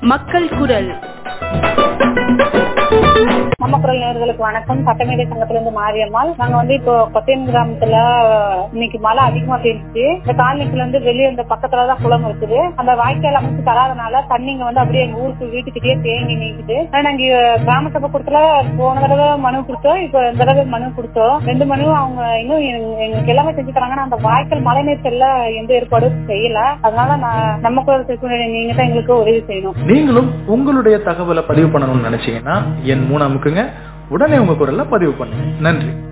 மக்கள் குரல் நம்ம குரல் நேர்களுக்கு வணக்கம் சட்டமேதை சங்கத்திலிருந்து மாரியம்மாள் நாங்க வந்து இப்போ கொத்தையன் கிராமத்துல இன்னைக்கு மழை அதிகமா பெய்ஞ்சிச்சு இந்த காலனிக்குள்ள இருந்து வெளியே இந்த பக்கத்துலதான் குளம் இருக்குது அந்த வாய்க்கால் அமைச்சு தராதனால தண்ணிங்க வந்து அப்படியே எங்க ஊருக்கு வீட்டுக்கிட்டே தேங்கி நீக்குது ஆனா நாங்க கிராம சபை கொடுத்துல போன தடவை மனு கொடுத்தோம் இப்போ இந்த தடவை மனு கொடுத்தோம் ரெண்டு மனு அவங்க இன்னும் எங்க- எங்களுக்கு எல்லாமே செஞ்சு தராங்கன்னா அந்த வாய்க்கால் மழை நீர் செல்ல எந்த ஏற்பாடும் செய்யல அதனால நான் நம்ம குரல் திருப்பி நீங்க தான் எங்களுக்கு உதவி செய்யணும் நீங்களும் உங்களுடைய தகவலை பதிவு பண்ணணும்னு நினைச்சீங்கன்னா என் மூணு அமுக்குங்க உடனே உங்க குரல்ல பதிவு பண்ணுங்க நன்றி